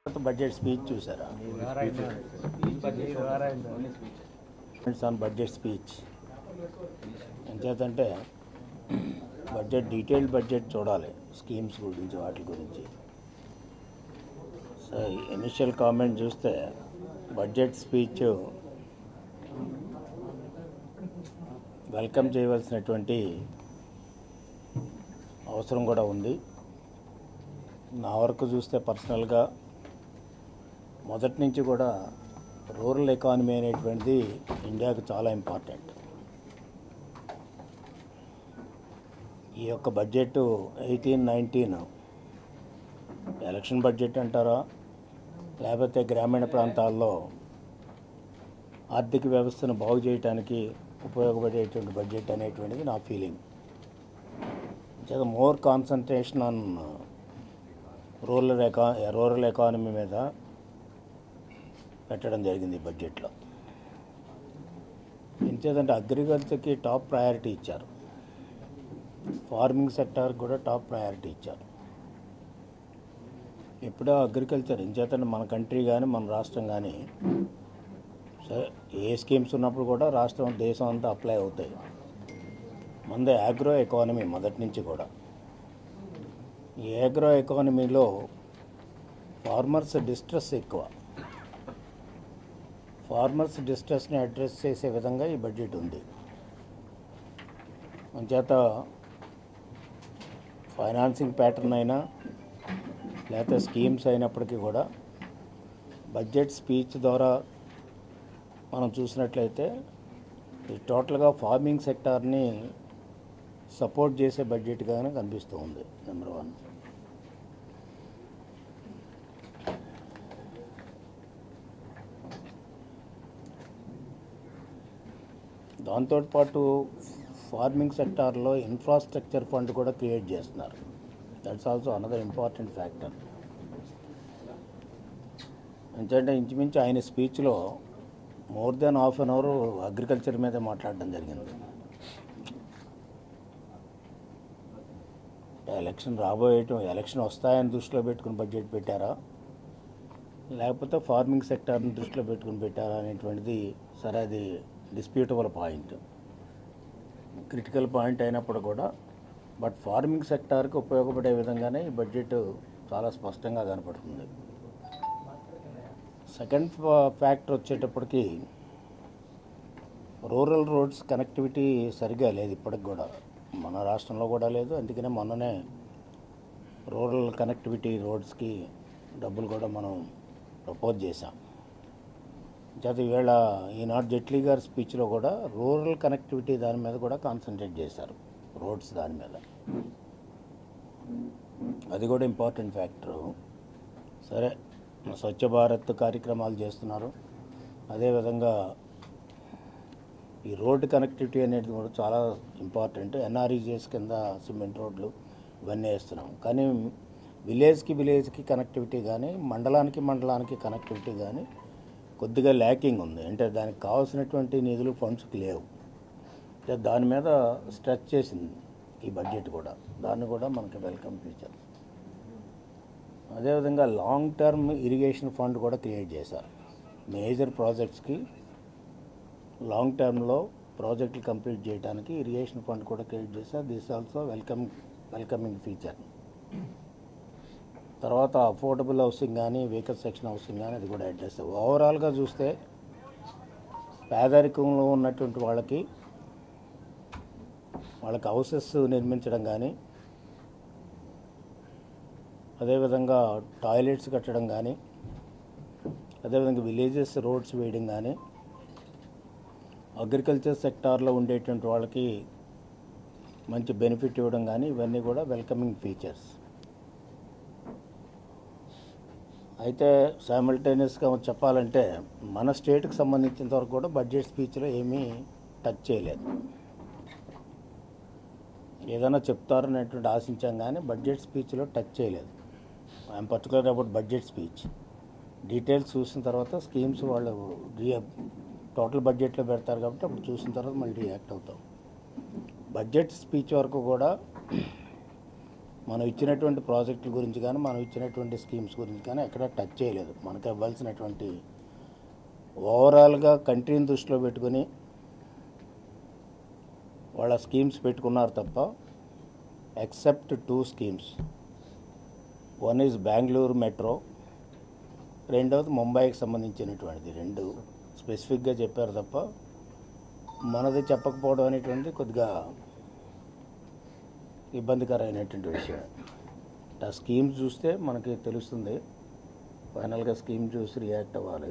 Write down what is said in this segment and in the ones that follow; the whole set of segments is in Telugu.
బడ్జెట్ స్పీచ్ చూసారా ఫ్రెండ్స్ ఆన్ బడ్జెట్ స్పీచ్ ఎంచేతంటే బడ్జెట్ డీటెయిల్డ్ బడ్జెట్ చూడాలి స్కీమ్స్ గురించి వాటి గురించి సో ఇనిషియల్ కామెంట్ చూస్తే బడ్జెట్ స్పీచ్ వెల్కమ్ చేయవలసినటువంటి అవసరం కూడా ఉంది నా వరకు చూస్తే పర్సనల్గా మొదటి నుంచి కూడా రూరల్ ఎకానమీ అనేటువంటిది ఇండియాకు చాలా ఇంపార్టెంట్ ఈ యొక్క budget eighteen nineteen election budget అంటారా లేకపోతే గ్రామీణ ప్రాంతాల్లో ఆర్థిక వ్యవస్థను బాగు చేయడానికి ఉపయోగపడేటువంటి బడ్జెట్ అనేటువంటిది నా ఫీలింగ్ చేత more concentration on rural eco rural economy మీద పెట్టడం జరిగింది ఈ బడ్జెట్లో ఎంచేదంటే అగ్రికల్చర్కి టాప్ ప్రయారిటీ ఇచ్చారు ఫార్మింగ్ సెక్టార్కి కూడా టాప్ ప్రయారిటీ ఇచ్చారు ఎప్పుడో అగ్రికల్చర్ ఎంచేతంటే మన కంట్రీ కానీ మన రాష్ట్రం కానీ సరే ఏ స్కీమ్స్ ఉన్నప్పుడు కూడా రాష్ట్రం దేశం అంతా అప్లై అవుతాయి మంది ఆగ్రో ఎకానమీ మొదటి నుంచి కూడా ఈ ఆగ్రో ఎకానమీలో ఫార్మర్స్ డిస్ట్రెస్ ఎక్కువ ఫార్మర్స్ డిస్ట్రెస్ని అడ్రస్ చేసే విధంగా ఈ బడ్జెట్ ఉంది అంచేత ఫైనాన్సింగ్ ప్యాటర్న్ అయినా లేకపోతే స్కీమ్స్ అయినప్పటికీ కూడా బడ్జెట్ స్పీచ్ ద్వారా మనం చూసినట్లయితే ఇది టోటల్గా ఫార్మింగ్ సెక్టార్ని సపోర్ట్ చేసే బడ్జెట్గానే కనిపిస్తూ ఉంది నెంబర్ వన్ దాంతోపాటు ఫార్మింగ్ సెక్టార్లో ఇన్ఫ్రాస్ట్రక్చర్ ఫండ్ కూడా క్రియేట్ చేస్తున్నారు that's also another important factor ఎందుకంటే ఇంచుమించు ఆయన స్పీచ్లో more than half an hour agriculture మీదే మాట్లాడడం జరిగింది ఎలక్షన్ రాబోయేటం ఎలక్షన్ వస్తాయని దృష్టిలో పెట్టుకుని బడ్జెట్ పెట్టారా లేకపోతే ఫార్మింగ్ సెక్టార్ని దృష్టిలో పెట్టుకుని పెట్టారా అనేటువంటిది సరే అది డిస్ప్యూటబుల్ పాయింట్ క్రిటికల్ పాయింట్ అయినప్పుడు కూడా బట్ ఫార్మింగ్ సెక్టార్కి ఉపయోగపడే విధంగానే ఈ బడ్జెట్ చాలా స్పష్టంగా కనపడుతుంది సెకండ్ ఫ్యాక్టర్ వచ్చేటప్పటికి రూరల్ రోడ్స్ కనెక్టివిటీ సరిగా లేదు ఇప్పటికి కూడా మన రాష్ట్రంలో కూడా లేదు అందుకనే మొన్ననే రూరల్ కనెక్టివిటీ రోడ్స్కి డబ్బులు కూడా మనం ప్రపోజ్ చేశాం చేత ఈవేళ ఈనాడు జైట్లీ గారి స్పీచ్లో కూడా రూరల్ కనెక్టివిటీ దాని మీద కూడా కాన్సన్ట్రేట్ చేశారు రోడ్స్ దాని మీద అది కూడా ఇంపార్టెంట్ ఫ్యాక్టరు సరే స్వచ్ఛ భారత్ కార్యక్రమాలు చేస్తున్నారు అదేవిధంగా ఈ రోడ్డు కనెక్టివిటీ అనేది కూడా చాలా ఇంపార్టెంట్ ఎన్ఆర్ఈజిఎస్ కింద సిమెంట్ రోడ్లు ఇవన్నీ వేస్తున్నాం కానీ విలేజ్కి విలేజ్కి కనెక్టివిటీ కానీ మండలానికి మండలానికి కనెక్టివిటీ కానీ కొద్దిగా ల్యాకింగ్ ఉంది అంటే దానికి కావాల్సినటువంటి నిధులు ఫండ్స్కి లేవు అంటే దాని మీద స్ట్రెచ్ చేసింది ఈ బడ్జెట్ కూడా దాన్ని కూడా మనకి వెల్కమ్ ఫీచర్ అదేవిధంగా లాంగ్ టర్మ్ ఇరిగేషన్ ఫండ్ కూడా క్రియేట్ చేశారు మేజర్ ప్రాజెక్ట్స్కి లాంగ్ టర్మ్లో ప్రాజెక్టులు కంప్లీట్ చేయడానికి ఇరిగేషన్ ఫండ్ కూడా క్రియేట్ చేశారు this also welcome welcoming feature తర్వాత అఫోర్డబుల్ హౌసింగ్ కానీ వెహికల్ సెక్షన్ హౌసింగ్ కానీ అది కూడా అడ్రస్ ఓవరాల్గా చూస్తే పేదరికంలో ఉన్నటువంటి వాళ్ళకి వాళ్ళకి హౌసెస్ నిర్మించడం కానీ అదేవిధంగా టాయిలెట్స్ కట్టడం కానీ అదేవిధంగా విలేజెస్ రోడ్స్ వేయడం కానీ అగ్రికల్చర్ సెక్టార్లో ఉండేటువంటి వాళ్ళకి మంచి బెనిఫిట్ ఇవ్వడం కానీ ఇవన్నీ కూడా వెల్కమింగ్ ఫీచర్స్ అయితే సైమల్టేనియస్గా చెప్పాలంటే మన స్టేట్కి సంబంధించినంత వరకు కూడా బడ్జెట్ స్పీచ్లో ఏమీ టచ్ చేయలేదు ఏదైనా చెప్తారనేటువంటి ఆశించాం కానీ బడ్జెట్ స్పీచ్లో టచ్ చేయలేదు I'm particular about budget speech details చూసిన తర్వాత స్కీమ్స్ వాళ్ళు రియా టోటల్ బడ్జెట్లో పెడతారు కాబట్టి అప్పుడు చూసిన తర్వాత మళ్ళీ రియాక్ట్ అవుతాం బడ్జెట్ స్పీచ్ వరకు కూడా మనం ఇచ్చినటువంటి ప్రాజెక్టుల గురించి కానీ మనం ఇచ్చినటువంటి స్కీమ్స్ గురించి కానీ ఎక్కడ టచ్ చేయలేదు మనకు ఇవ్వాల్సినటువంటి ఓవరాల్గా కంట్రీని దృష్టిలో పెట్టుకుని వాళ్ళ స్కీమ్స్ పెట్టుకున్నారు తప్ప except two schemes one is Bengaluru metro రెండవది ముంబైకి సంబంధించినటువంటిది రెండు స్పెసిఫిక్గా చెప్పారు తప్ప మనది చెప్పకపోవడం అనేటువంటిది కొద్దిగా ఇబ్బందికరమైనటువంటి విషయం ఆ స్కీమ్ చూస్తే మనకి తెలుస్తుంది ఫైనల్గా స్కీమ్ చూసి రియాక్ట్ అవ్వాలి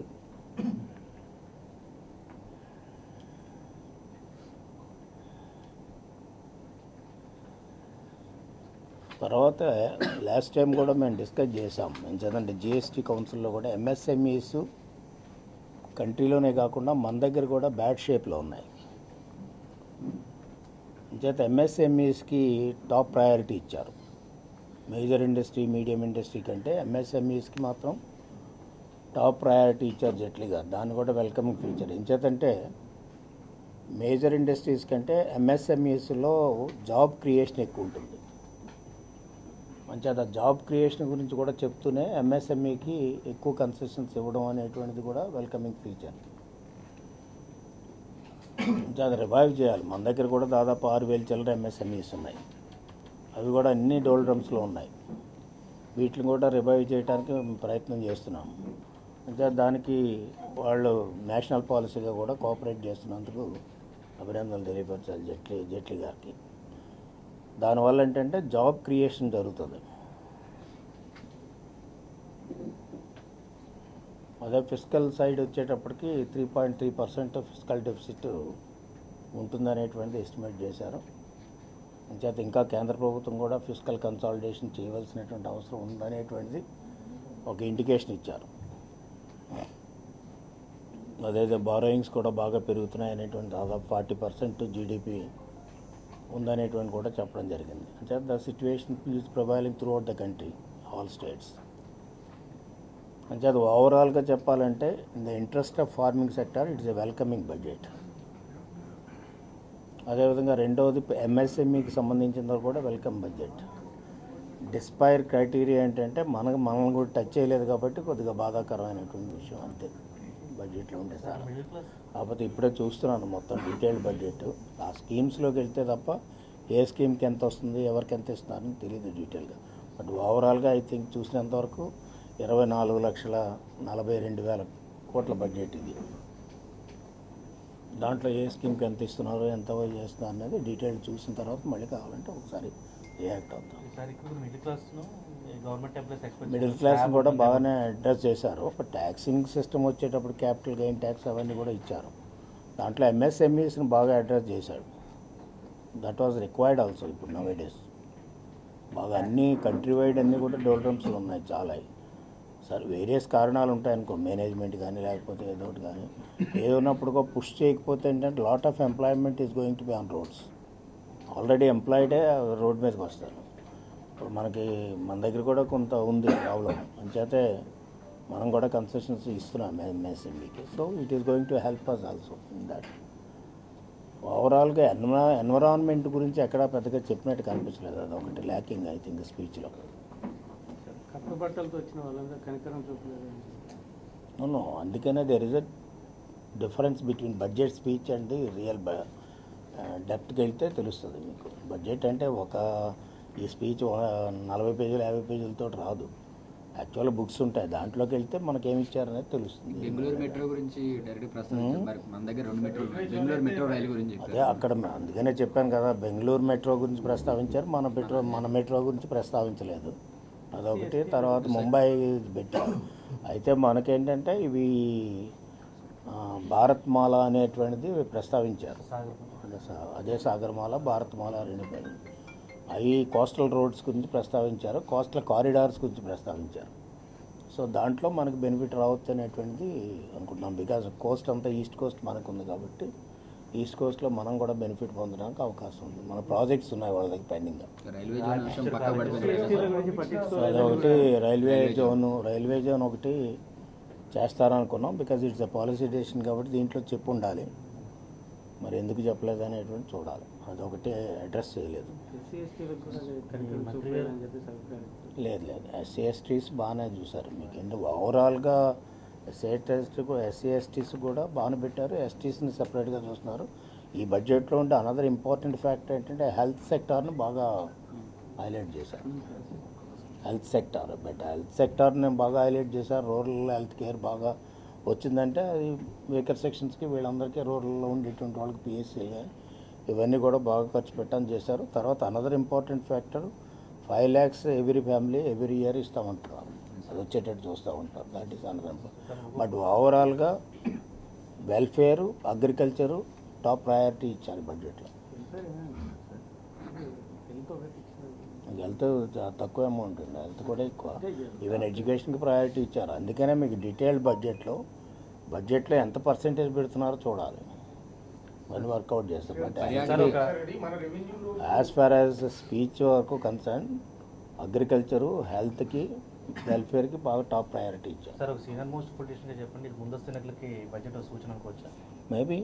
తర్వాత లాస్ట్ టైం కూడా మేము డిస్కస్ చేసాం ఎందుకంటే జిఎస్టీ కౌన్సిల్లో కూడా ఎంఎస్ఎంఈస్ కంట్రీలోనే కాకుండా మన దగ్గర కూడా బ్యాడ్ షేప్లో ఉన్నాయి చేత ఎంఎస్ఎంఈస్కి టాప్ ప్రయారిటీ ఇచ్చారు మేజర్ ఇండస్ట్రీ మీడియం ఇండస్ట్రీ కంటే ఎంఎస్ఎంఈస్కి మాత్రం టాప్ ప్రయారిటీ ఇచ్చారు జైట్లీ గారు దాన్ని కూడా వెల్కమింగ్ ఫీచర్ ఎంచేతంటే మేజర్ ఇండస్ట్రీస్ కంటే ఎంఎస్ఎంఈస్లో జాబ్ క్రియేషన్ ఎక్కువ ఉంటుంది మంచిగా జాబ్ క్రియేషన్ గురించి కూడా చెప్తూనే ఎంఎస్ఎంఈకి ఎక్కువ కన్సెషన్స్ ఇవ్వడం అనేటువంటిది కూడా వెల్కమింగ్ ఫీచర్ ఇంకా అది రివైవ్ చేయాలి మన దగ్గర కూడా దాదాపు ఆరు వేలు చిల్లర ఎంఎస్ఎంఈస్ ఉన్నాయి అవి కూడా అన్ని డోల్ డ్రమ్స్లో ఉన్నాయి వీటిని కూడా రివైవ్ చేయడానికి ప్రయత్నం చేస్తున్నాం ఇంకా దానికి వాళ్ళు నేషనల్ పాలసీగా కూడా కోఆపరేట్ చేస్తున్నందుకు అభినందనలు తెలియపరచాలి జైట్లీ జైట్లీ గారికి దానివల్ల ఏంటంటే జాబ్ క్రియేషన్ జరుగుతుంది అదే ఫిజికల్ సైడ్ వచ్చేటప్పటికి three point three percent physical deficit ఉంటుందనేటువంటిది ఎస్టిమేట్ చేశారు అంచేత ఇంకా కేంద్ర ప్రభుత్వం కూడా ఫిజికల్ కన్సాలిడేషన్ చేయవలసినటువంటి అవసరం ఉందనేటువంటిది ఒక ఇండికేషన్ ఇచ్చారు అదైతే బారోయింగ్స్ కూడా బాగా పెరుగుతున్నాయి అనేటువంటి దాదాపు ఫార్టీ పర్సెంట్ జీడిపి ఉందనేటువంటి కూడా చెప్పడం జరిగింది అంటే the situation is prevailing through out the country all states అంటే అది ఓవరాల్గా చెప్పాలంటే in the interest of farming sector it's a welcoming budget అదేవిధంగా రెండవది ఎంఎస్ఎంఈకి సంబంధించిన కూడా వెల్కమ్ బడ్జెట్ డిస్పైర్ క్రైటీరియా ఏంటంటే మనకు మనల్ని కూడా టచ్ చేయలేదు కాబట్టి కొద్దిగా బాధాకరమైనటువంటి విషయం అంతే బడ్జెట్లో ఉండే సార్ కాకపోతే ఇప్పుడే చూస్తున్నాను మొత్తం డీటెయిల్డ్ బడ్జెట్ ఆ స్కీమ్స్లోకి వెళ్తే తప్ప ఏ స్కీమ్కి ఎంత వస్తుంది ఎవరికి ఎంత ఇస్తున్నారని తెలియదు డీటెయిల్గా బట్ ఓవరాల్గా ఐ థింక్ చూసినంతవరకు ఇరవై నాలుగు లక్షల నలభై రెండు వేల కోట్ల బడ్జెట్ ఇది దాంట్లో ఏ స్కీమ్కి ఎంత ఇస్తున్నారో ఎంత చేస్తున్నారు అనేది డీటెయిల్ చూసిన తర్వాత మళ్ళీ కావాలంటే ఒకసారి రియాక్ట్ అవుతాం ఈసారి ఇప్పుడు మిడిల్ క్లాస్ను government employees expect middle class కూడా బాగానే అడ్రస్ చేశారు ఒక ట్యాక్సింగ్ సిస్టమ్ వచ్చేటప్పుడు క్యాపిటల్ గెయిన్ ట్యాక్స్ అవన్నీ కూడా ఇచ్చారు దాంట్లో ఎంఎస్ఎంఈస్ని బాగా అడ్రస్ చేశాడు దట్ వాజ్ రిక్వైర్డ్ ఆల్సో ఇప్పుడు నవే డేస్ బాగా అన్ని కంట్రీ వైడ్ అన్నీ కూడా డోల్డ్రమ్స్లో ఉన్నాయి చాలా సరే వేరియస్ కారణాలు ఉంటాయి అనుకో మేనేజ్మెంట్ కానీ లేకపోతే ఏదో ఒకటి కానీ ఏదో ఉన్నప్పుడు పుష్ చేయకపోతే ఏంటంటే lot of employment is going to be on roads already ఎంప్లాయిడే రోడ్ మీదకి వస్తారు ఇప్పుడు మనకి మన దగ్గర కూడా కొంత ఉంది ప్రాబ్లం అంచేతే మనం కూడా కన్సెషన్స్ ఇస్తున్నాం ఎంఎస్ఎంఈకి so it is going to help us also in that ఓవరాల్గా ఎన్వరా ఎన్విరాన్మెంట్ గురించి ఎక్కడా పెద్దగా చెప్పినట్టు కనిపించలేదు అది ఒకటి ల్యాకింగ్ ఐ థింక్ స్పీచ్లో కట్ట బట్టలతో వచ్చిన వాళ్ళందరూ కనికరం చూపలేదు అవును అందుకనే there is a difference between budget speech and the real డెప్త్కి వెళ్తే తెలుస్తుంది మీకు బడ్జెట్ అంటే ఒక ఈ స్పీచ్ నలభై పేజీలు యాభై పేజీలతో రాదు యాక్చువల్ బుక్స్ ఉంటాయి దాంట్లోకి వెళ్తే మనకి ఏమి ఇచ్చారనేది తెలుస్తుంది బెంగళూరు మెట్రో గురించి డైరెక్ట్ ప్రస్తావించారు మరి మన దగ్గర రెండు మెట్రో బెంగళూరు మెట్రో రైలు గురించి అదే చెప్పారు అక్కడ మ- అందుకనే చెప్పాను కదా బెంగళూరు మెట్రో గురించి ప్రస్తావించారు మన మెట్రో మన మెట్రో గురించి ప్రస్తావించలేదు అదొకటి తర్వాత ముంబై పెట్టారు అయితే మనకేంటంటే ఇవి ఆ, భారత్ మాల అనేటువంటిది ప్రస్తావించారు అదే సా- అదే సాగర్మాల భారత్మాల రెండు పేరు అవి కోస్టల్ రోడ్స్ గురించి ప్రస్తావించారు కోస్టల్ కారిడార్స్ గురించి ప్రస్తావించారు సో దాంట్లో మనకు బెనిఫిట్ రావచ్చు అనేటువంటిది అనుకుంటున్నాం బికాజ్ కోస్ట్ అంతా ఈస్ట్ కోస్ట్ మనకు ఉంది కాబట్టి ఈస్ట్ కోస్ట్లో మనం కూడా బెనిఫిట్ పొందడానికి అవకాశం ఉంది మన ప్రాజెక్ట్స్ ఉన్నాయి వాళ్ళ దగ్గర పెండింగ్ రైల్వే జోన్ విషయం పక్క పడిపోయింది సేఫ్టీల గురించి సో పట్టించుకోలేదు అదొకటి రైల్వే జోన్ రైల్వే జోన్ ఒకటి చేస్తారనుకున్నాం because it's a policy decision కాబట్టి దీంట్లో చెప్పు ఉండాలి మరి ఎందుకు చెప్పలేదు అనేటువంటి చూడాలి అదొకటే అడ్రస్ చేయలేదు ఎస్సీ ఎస్టీలకు కూడా అది కనికరం చూపలేదని చెప్పేసి అభిప్రాయం లేదు లేదు ఎస్సీ ఎస్టీస్ బాగానే చూసారు మీకు ఏంటి ఓవరాల్గా ఎస్సీ ఎస్టీ ఎస్సీ ఎస్టీస్ కూడా బాగానే పెట్టారు ఎస్టీస్ని సపరేట్గా చూస్తున్నారు ఈ బడ్జెట్లో ఉండే అనదర్ ఇంపార్టెంట్ ఫ్యాక్టర్ ఏంటంటే హెల్త్ సెక్టార్ని బాగా హైలైట్ చేశారు హెల్త్ సెక్టార్ బట్ హెల్త్ సెక్టార్ని బాగా హైలైట్ చేశారు రూరల్ హెల్త్ కేర్ బాగా వచ్చిందంటే అది వీకర్ సెక్షన్స్కి వీళ్ళందరికీ రూరల్లో ఉండేటువంటి వాళ్ళకి పిఎస్సీలు కానీ ఇవన్నీ కూడా బాగా ఖర్చు పెట్టని చేశారు తర్వాత another important factor five lakhs every family every year ఇస్తామంటున్నారు అది వచ్చేటట్టు చూస్తూ ఉంటారు దాట్ ఈస్ అనదర్ బట్ ఓవరాల్గా వెల్ఫేరు అగ్రికల్చరు టాప్ ప్రయారిటీ ఇచ్చారు బడ్జెట్లో హెల్త్ ఒకటి ఇచ్చినారు హెల్త్ చా- తక్కువ అమౌంట్ ఉంది హెల్త్ కూడా ఎక్కువ ఈవెన్ ఎడ్యుకేషన్కి ప్రయారిటీ ఇచ్చారు అందుకనే మీకు డీటెయిల్డ్ బడ్జెట్లో బడ్జెట్లో ఎంత పర్సెంటేజ్ పెడుతున్నారో చూడాలి మనీ వర్కౌట్ చేస్తారు బట్ సార్ ఒక యాజ్ ఫార్ యాజ్ స్పీచ్ వరకు కన్సర్న్ అగ్రికల్చరు హెల్త్కి వెల్ఫేర్కి బాగా టాప్ ప్రయారిటీ ఇచ్చారు సార్ ఒక సీనియర్ మోస్ట్ పొలిటీషియన్గా చెప్పండి ఇది ముందస్తు ఎన్నికలకి బడ్జెట్ సూచన అనుకోవచ్చా మేబీ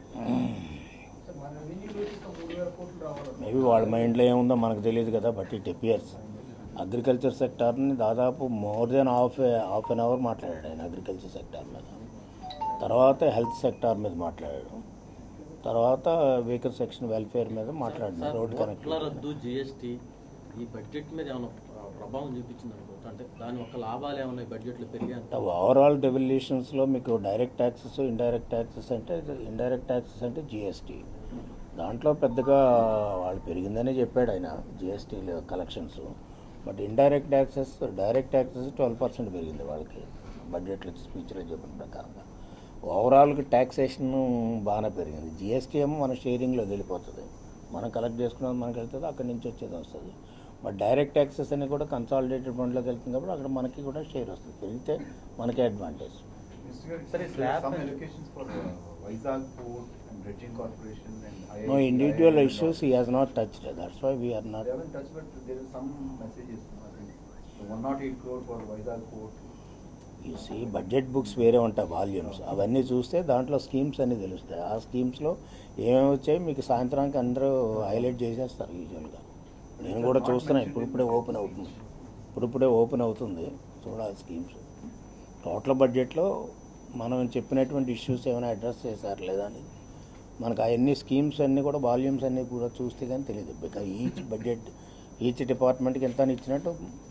మేబీ వాళ్ళ మైండ్లో ఏముందో మనకు తెలియదు కదా బట్ ఇట్ అపియర్స్ అగ్రికల్చర్ సెక్టార్ని దాదాపు more than half half an hour మాట్లాడాడు ఆయన అగ్రికల్చర్ సెక్టార్ మీద తర్వాత హెల్త్ సెక్టార్ మీద మాట్లాడాడు తర్వాత వెహికల్ సెక్షన్ వెల్ఫేర్ మీద మాట్లాడినాడు రోడ్ కనెక్ట్ ఓట్ల రద్దు జిఎస్టీ ఈ బడ్జెట్ మీద ఏమైనా ప్ర- ప్రభావం చూపించింది అనుకోవచ్చు అంటే దాని యొక్క లాభాలు ఏమైనా ఈ బడ్జెట్లో పెరిగాయి ఓవరాల్ డెవల్యూషన్స్లో మీకు డైరెక్ట్ ట్యాక్సెస్ ఇండైరెక్ట్ ట్యాక్సెస్ అంటే ఇండైరెక్ట్ ట్యాక్సెస్ అంటే జిఎస్టీ దాంట్లో పెద్దగా వాళ్ళు పెరిగిందనే చెప్పాడు ఆయన GST collections but indirect taxes direct taxes twelve percent పెరిగింది వాళ్ళకి బడ్జెట్లో స్పీచ్లో చెప్పిన ప్రకారంగా ఓవరాల్గా ట్యాక్సేషన్ బాగానే పెరిగింది జిఎస్టీ ఏమో మన షేరింగ్లో వెళ్ళిపోతుంది మనం కలెక్ట్ చేసుకున్నది మనకి వెళ్తుంది అక్కడి నుంచి వచ్చేది వస్తుంది బట్ డైరెక్ట్ ట్యాక్సెస్ అని కూడా కన్సాలిడేటెడ్ ఫండ్లోకి వెళ్తుంది కాబట్టి అక్కడ మనకి కూడా షేర్ వస్తుంది పెరిగితే మనకే advantage Sir, is slab- some allocations for uh, Vizag Port and Dredging Corporation and IIT. No individual issues he has not touched. That's why we are not. They haven't touched, but there is some messages, I think. The one not eight crore for Vizag Port. You see, budget books వేరే ఉంటాయి వాల్యూమ్స్ అవన్నీ చూస్తే దాంట్లో స్కీమ్స్ అన్నీ తెలుస్తాయి ఆ స్కీమ్స్లో ఏమేమి వచ్చాయి మీకు సాయంత్రానికి అందరూ హైలైట్ చేసేస్తారు యూజువల్గా నేను కూడా చూస్తున్నా ఇప్పుడిప్పుడే ఓపెన్ అవుతుంది ఇప్పుడిప్పుడే ఓపెన్ అవుతుంది చూడాలి స్కీమ్స్ టోటల్ బడ్జెట్లో మనం చెప్పినటువంటి ఇష్యూస్ ఏమైనా అడ్రస్ చేశారు లేదా అని మనకు అవన్నీ స్కీమ్స్ అన్నీ కూడా వాల్యూమ్స్ అన్నీ కూడా చూస్తే కానీ తెలియదు బికాజ్ ఈచ్ బడ్జెట్ ఈచ్ డిపార్ట్మెంట్కి ఎంత అని ఇచ్చినట్టు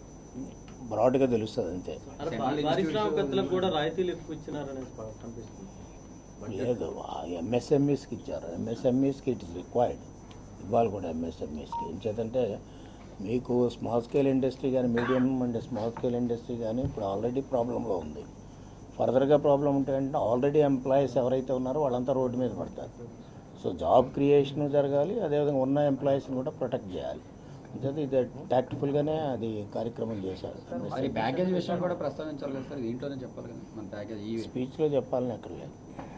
బ్రాడ్గా తెలుస్తుంది అంతే అరే Central పారిశ్రామికవేత్తలకు కూడా రాయితీలు ఎక్కువ ఇచ్చినారనేసి ప- కనిపిస్తుంది లేదు ఎంఎస్ఎంఈస్కి ఇచ్చారు ఎంఎస్ఎంఈస్కి ఇట్ ఇస్ రిక్వైర్డ్ ఇవ్వాలి కూడా ఎంఎస్ఎంఈస్కి ఎంచేతంటే మీకు స్మాల్ స్కేల్ ఇండస్ట్రీ కానీ medium and small scale industry కానీ ఇప్పుడు ఆల్రెడీ ప్రాబ్లంలో ఉంది ఫర్దర్గా ప్రాబ్లం ఉంటే అంటే ఆల్రెడీ ఎంప్లాయీస్ ఎవరైతే ఉన్నారో వాళ్ళంతా రోడ్డు మీద పడతారు సో జాబ్ క్రియేషన్ జరగాలి అదేవిధంగా ఉన్న ఎంప్లాయీస్ని కూడా ప్రొటెక్ట్ చేయాలి అంతే ఇది టాక్టిఫుల్గానే అది కార్యక్రమం చేశారు మరి ప్యాకేజ్ విషయం కూడా ప్రస్తావించాలి కదా సార్ దీంట్లోనే చెప్పాలి కదా మన ప్యాకేజ్ ఈ స్పీచ్లో చెప్పాలని అక్కడ లేదు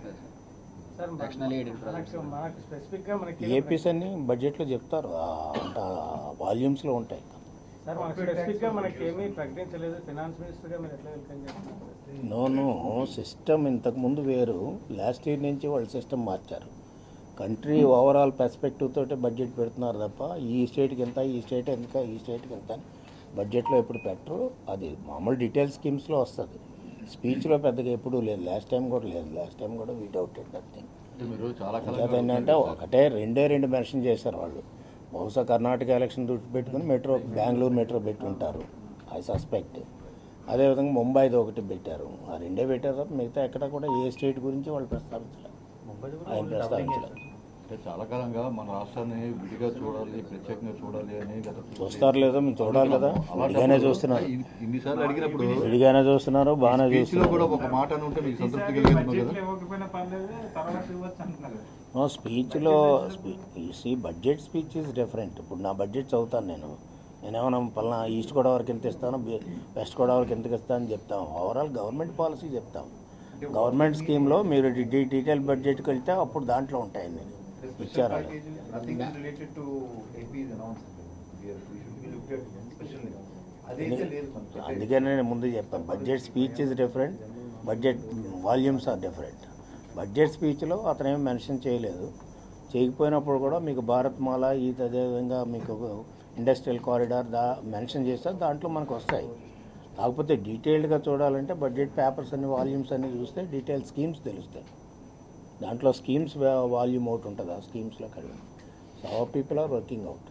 సార్ మన- Nationally aided projects. మనకు మనకు స్పెసిఫిక్గా మనకి ఏపీస్ అన్ని బడ్జెట్లో చెప్తారు వాల్యూమ్స్లో ఉంటాయి సార్ మనకు స్పెసిఫిక్గా మనకి ఏమీ ప్రకటించలేదు ఫినాన్స్ మినిస్టర్గా మీరు ఎట్లా వెల్కమ్ చేస్తున్నారు నోను సిస్టమ్ ఇంతకుముందు వేరు లాస్ట్ ఇయర్ నుంచి వాళ్ళు సిస్టమ్ మార్చారు కంట్రీ ఓవరాల్ పర్స్పెక్టివ్ తోటి బడ్జెట్ పెడుతున్నారు తప్ప ఈ స్టేట్కి ఎంత ఈ స్టేట్ ఎంత ఈ స్టేట్కి ఎంత అని బడ్జెట్లో ఎప్పుడు పెట్టరు అది మామూలు డీటెయిల్ స్కీమ్స్లో వస్తుంది స్పీచ్లో పెద్దగా ఎప్పుడూ లేదు లాస్ట్ టైం కూడా లేదు లాస్ట్ టైం కూడా వీట్ అవుట్ నథింగ్ మీరు చాలా ఇంకేత ఏంటంటే ఒకటే రెండే రెండు మెన్షన్ చేశారు వాళ్ళు బహుశా కర్ణాటక ఎలక్షన్ దృష్టి పెట్టుకుని మెట్రో బెంగళూరు మెట్రో పెట్టి ఉంటారు ఐ సస్పెక్ట్ అదేవిధంగా ముంబైది ఒకటి పెట్టారు ఆ రెండే పెట్టారు తప్ప మిగతా ఎక్కడ కూడా ఏ స్టేట్ గురించి వాళ్ళు ప్రస్తావించలేదు ముంబైది కూడా ఆయన ఓన్లీ డబ్బింగ్ ప్రస్తావించలేదు అంటే చాలా కాలంగా మన రాష్ట్రాన్ని విడిగా చూడాలి ప్రత్యేకంగా చూడాలి అని గత చూస్తారు లేదో మీరు చూడాలి కదా విడిగానే చూస్తున్నారు ఇన్ని- ఇన్నిసార్లు అడిగినప్పుడు విడిగానే చూస్తున్నారు బాగానే స్పీచ్లో చూస్తున్నారు కూడా ఒక మాట అని ఉంటే మీకు సంతృప్తి కలిగింది కదా ఇవ్వకపోయినా పర్లేదు తర్వాత ఇవ్వచ్చు అంటున్నారు నో స్పీచ్లో see budget speech is different ఇప్పుడు నా బడ్జెట్ చదువుతాను నేను నేనేమన్నా పలానా ఈస్ట్ గోదావరికి ఎంత ఇస్తాను బి- వెస్ట్ గోదావరికి ఎంత ఇస్తాను అని చెప్తాం ఓవరాల్ గవర్నమెంట్ పాలసీ చెప్తాం గవర్నమెంట్ స్కీమ్లో మీరు డి- డి- డీటెయిల్ బడ్జెట్కి వెళ్తే అప్పుడు దాంట్లో ఉంటాయండి The special ఇచ్చారు వాళ్ళు. package, nothing is related to AP's announcement. We are, we should be looked at specially. అదైతే లేదు మనకి. అందుకనే నేను ముందు చెప్పాను budget speech is different budget volumes are different budget స్పీచ్లో అతను ఏమి మెన్షన్ చేయలేదు చేయకపోయినప్పుడు కూడా మీకు భారత్ మాల ఈ అదేవిధంగా మీకు ఇండస్ట్రియల్ కారిడార్ దా మెన్షన్ చేస్తే దాంట్లో మనకు వస్తాయి కాకపోతే డీటెయిల్డ్గా చూడాలంటే బడ్జెట్ పేపర్స్ అన్ని వాల్యూమ్స్ అన్ని చూస్తే డీటెయిల్ స్కీమ్స్ తెలుస్తాయి దాంట్లో స్కీమ్స్ వాల్యూమ్ ఒకటి ఉంటుంది ఆ స్కీమ్స్లో కలిగి so our people are working out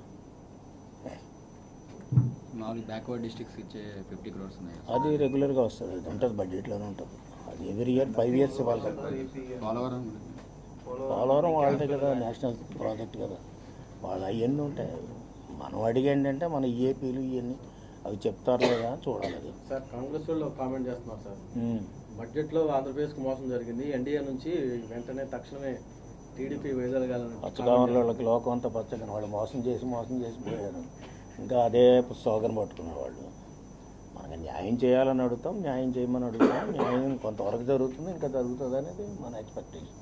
మామూలు బ్యాక్వర్డ్ డిస్ట్రిక్ట్స్ ఇచ్చే ఫిఫ్టీ క్రోర్స్ ఉన్నాయి అది రెగ్యులర్గా వస్తుంది అది ఉంటుంది బడ్జెట్లోనే ఉంటుంది అది ఎవ్రీ ఇయర్ ఫైవ్ ఇయర్స్ ఇవ్వాలి కదా పోలవరం పోలవరం వాళ్ళదే కదా నేషనల్ ప్రాజెక్ట్ కదా వాళ్ళు అవన్నీ ఉంటాయి మనం అడిగి ఏంటంటే మన ఈఏపీలు ఇవన్నీ అవి చెప్తారు లేదా అని చూడాలి అది సార్ కాంగ్రెస్ వాళ్ళు కామెంట్ చేస్తున్నారు సార్ ఉమ్. బడ్జెట్లో ఆంధ్రప్రదేశ్కి మోసం జరిగింది ఎన్డీఏ నుంచి వెంటనే తక్షణమే టీడీపీ వైదొలగాలని పచ్చకామర్ల వాళ్ళకి లోకం అంతా పచ్చగా వాళ్ళు మోసం చేసి మోసం చేసి పోయారు ఇంకా అదే స్లోగన్ పట్టుకున్నారు వాళ్ళు మనకి న్యాయం చేయాలని అడుగుతాం న్యాయం చేయమని అడుగుతాం న్యాయం కొంతవరకు జరుగుతుంది ఇంకా జరుగుతుంది అనేది మన ఎక్స్పెక్టేషన్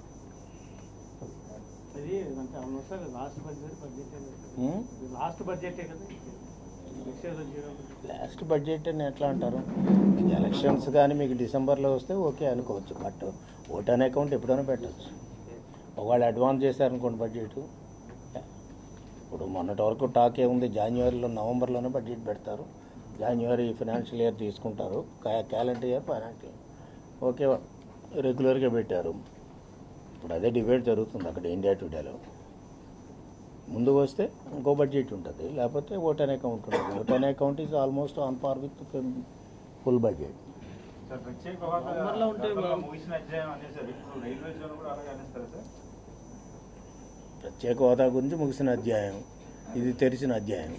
ఇది అంటే అవును sir last budget budget last బడ్జెటే కదా విషయాలు జీరో లాస్ట్ బడ్జెట్ అని ఎట్లా అంటారు మీకు ఎలక్షన్స్ కానీ మీకు డిసెంబర్లో వస్తే ఓకే అనుకోవచ్చు బట్ ఓట్ అనే అకౌంట్ ఎప్పుడైనా పెట్టచ్చు ఒకవేళ అడ్వాన్స్ చేశారనుకోండి బడ్జెట్ ఇప్పుడు మొన్నటి వరకు టాక్ ఏముంది జనవరిలో నవంబర్లోనే బడ్జెట్ పెడతారు జనవరి ఫైనాన్షియల్ ఇయర్ తీసుకుంటారు calendar year financial year okay రెగ్యులర్గా పెట్టారు ఇప్పుడు అదే డిబేట్ జరుగుతుంది అక్కడ ఇండియా టుడేలో ముందు వస్తే ఇంకో బడ్జెట్ ఉంటుంది లేకపోతే ఓట్ అనే అకౌంట్ ఉంటుంది ఓట్ అనే account is almost on par with full budget sir ప్రత్యేక హోదా నవంబర్లో ఉంటే గతంలో ముగిసిన అధ్యాయం అనేసారు ఇప్పుడు రైల్వే జోన్ కూడా అలాగే అనేస్తారు సార్ ప్రత్యేక హోదా గురించి ముగిసిన అధ్యాయం ఇది తెరిచిన అధ్యాయం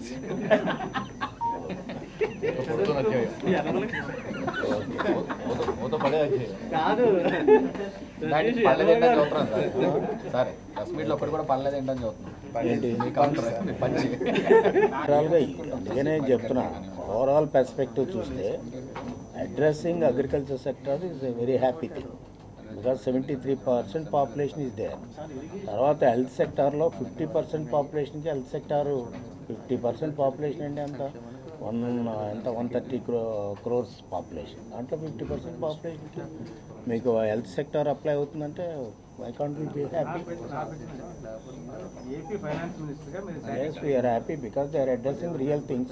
పొడుతున్న అధ్యాయం. మూత మూత పడే అధ్యాయం కాదు దానికి పర్లేదు ఏంటని చూస్తున్నాం సార్ సార్ ప్రెస్ మీట్లో ఒకటి కూడా పర్లేదు ఏంటని చూస్తున్నాం ఏంటి? మీ కౌంటర్ మీ పంచి ఓవరాల్గా అందుకనే చెప్తున్నా ఓవరాల్ పర్స్పెక్టివ్ చూస్తే addressing agriculture sector is very happy thing because seventy three percent population is there తర్వాత హెల్త్ సెక్టార్లో ఫిఫ్టీ పర్సెంట్ పాపులేషన్కి health sector fifty percent population అంటే ఎంత వన్ ఎంత వన్ థర్టీ క్రో క్రోర్స్ పాపులేషన్ దాంట్లో ఫిఫ్టీ పర్సెంట్ పాపులేషన్కి మీకు హెల్త్ సెక్టార్ అప్లై అవుతుందంటే I can't be happy AP finance మినిస్టర్గా మీరు Yes, we are happy because they are addressing real things.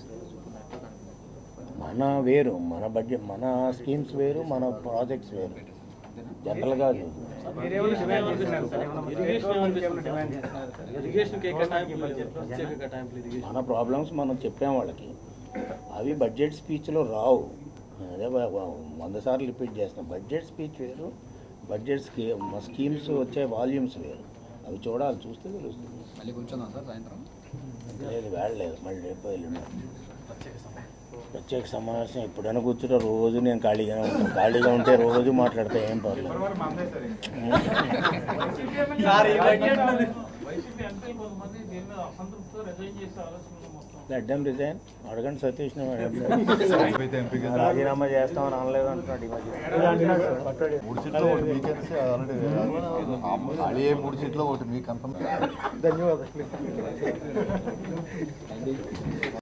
మన వేరు మన బడ్జెట్ మన స్కీమ్స్ వేరు మన ప్రాజెక్ట్స్ వేరు జనరల్గా మీరేమైనా డిమాండ్ చేస్తున్నారు సార్ ఏమైనా స్టేట్ గవర్నమెంట్ ఏమైనా డిమాండ్ చేస్తున్నారు సార్ ఇరిగేషన్ కేటాయింపులు ప్రత్యేక కేటాయింపులు ఇరిగేషన్ మన ప్రాబ్లమ్స్ మనం చెప్పాం వాళ్ళకి అవి బడ్జెట్ స్పీచ్లో రావు అదే వ- వ- వంద సార్లు రిపీట్ చేస్తాం బడ్జెట్ స్పీచ్ వేరు బడ్జెట్ స్కీ స్కీమ్స్ వచ్చే వాల్యూమ్స్ వేరు అవి చూడాలి చూస్తే తెలుస్తుంది మళ్ళీ కూర్చుందాం సార్ సాయంత్రం లేదు వేడలేదు మళ్ళీ రేపు ఎల్లుండి ప్రత్యేక సమావేశం ఎప్పుడైనా కూర్చుంటే రోజు నేను ఖాళీగానే ఉంటాను ఖాళీగా ఉంటే రోజు మాట్లాడితే ఏం పర్లేదు ఎవరెవరు మందే సార్ సార్ ఈ బడ్జెట్ వైసీపీ ఎంపీ కొంతమంది దీని మీద అసంతృప్తితో రిజైన్ చేసే ఆలోచన ఉంది మొత్తం లెడ్డం రిజైన్ అడగండి సతీష్ అయిపోతే ఎంపీ కదా. రాజీనామా చేస్తామని అనలేదు అంటున్నాడు ఈ మధ్య మూడు సీట్లు ఒకటి మీకేసి ఆల్రెడీ ఖాళీ అయ్యే మూడు సీట్లు ఒకటి మీకు కన్ఫర్మ్ ధన్యవాదాలు